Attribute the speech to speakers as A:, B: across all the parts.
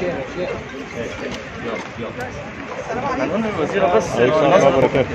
A: قانون الوزيرة بس
B: عليكم السلام ورحمة الله وبركاته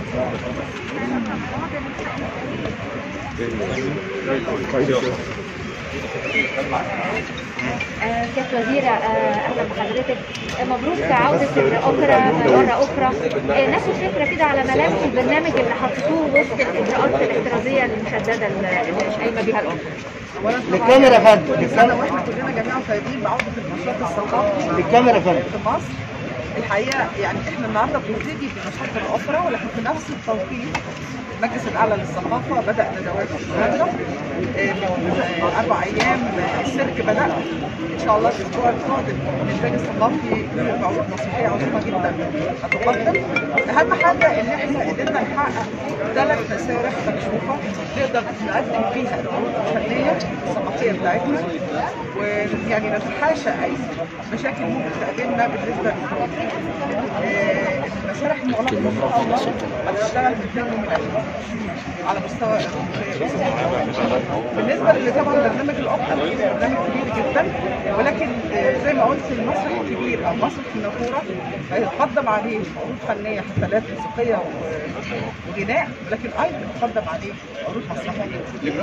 C: آه، كانت وزيرة آه، أهلا بحضرتك آه، مبروك عودة الأوبرا مرة أخرى آه، نفس الفكرة كده على ملامح البرنامج اللي حطيتوه وسط الإجراءات الاحترازية المشددة اللي قايمة بيها الأوبرا
D: للكاميرا يا فندم للكاميرا
E: واحنا كلنا جميعا سعيدين بعودة النشاط الثقافي
D: للكاميرا يا فندم
E: في مصر الحقيقه يعني احنا النهارده بنبتدي بنشاط الاوبرا ولكن في نفس التوقيت المجلس الاعلى للثقافه بدا ندواته النهارده آه، من آه، اربع ايام آه، السيرك بدا ان شاء الله الاسبوع القادم الانتاج الثقافي له بعروض مسرحيه عظيمه جدا هتقدم اهم حاجه ان احنا قدرنا نحقق ثلاث مسارح مكشوفه نقدر نقدم فيها العروض الفنيه الثقافيه بتاعتنا ويعني نتحاشى اي مشاكل ممكن تقابلنا بالنسبه للفنانين. آه، المسارح المغلقه ان شاء الله هتشتغل في اثنين يوم الاخر على مستوى بالنسبه اللي طبعا برنامج الاوبرا برنامج كبير جدا ولكن آه، زي ما قلت المسرح الكبير او مسرح النافوره هيتقدم عليه عروض فنيه حفلات موسيقيه و- وغناء لكن ايضا يتقدم عليه عروض مسرحيه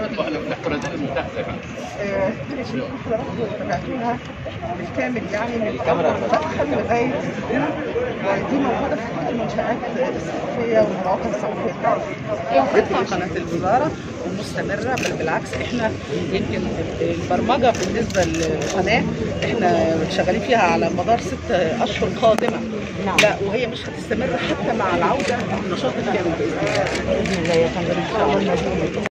E: آه، شوف حضراتكم تابعتوها بالكامل يعني من اول المدخل لغايه هنا دي موجوده في كل المنشات الثقافيه والمواقع الثقافيه في قناه الوزاره ومستمره بل بالعكس احنا يمكن البرمجه بالنسبه للقناه احنا شغالين فيها على مدار ست اشهر قادمه لا وهي مش هتستمر حتى مع العوده للنشاط الكامل باذن الله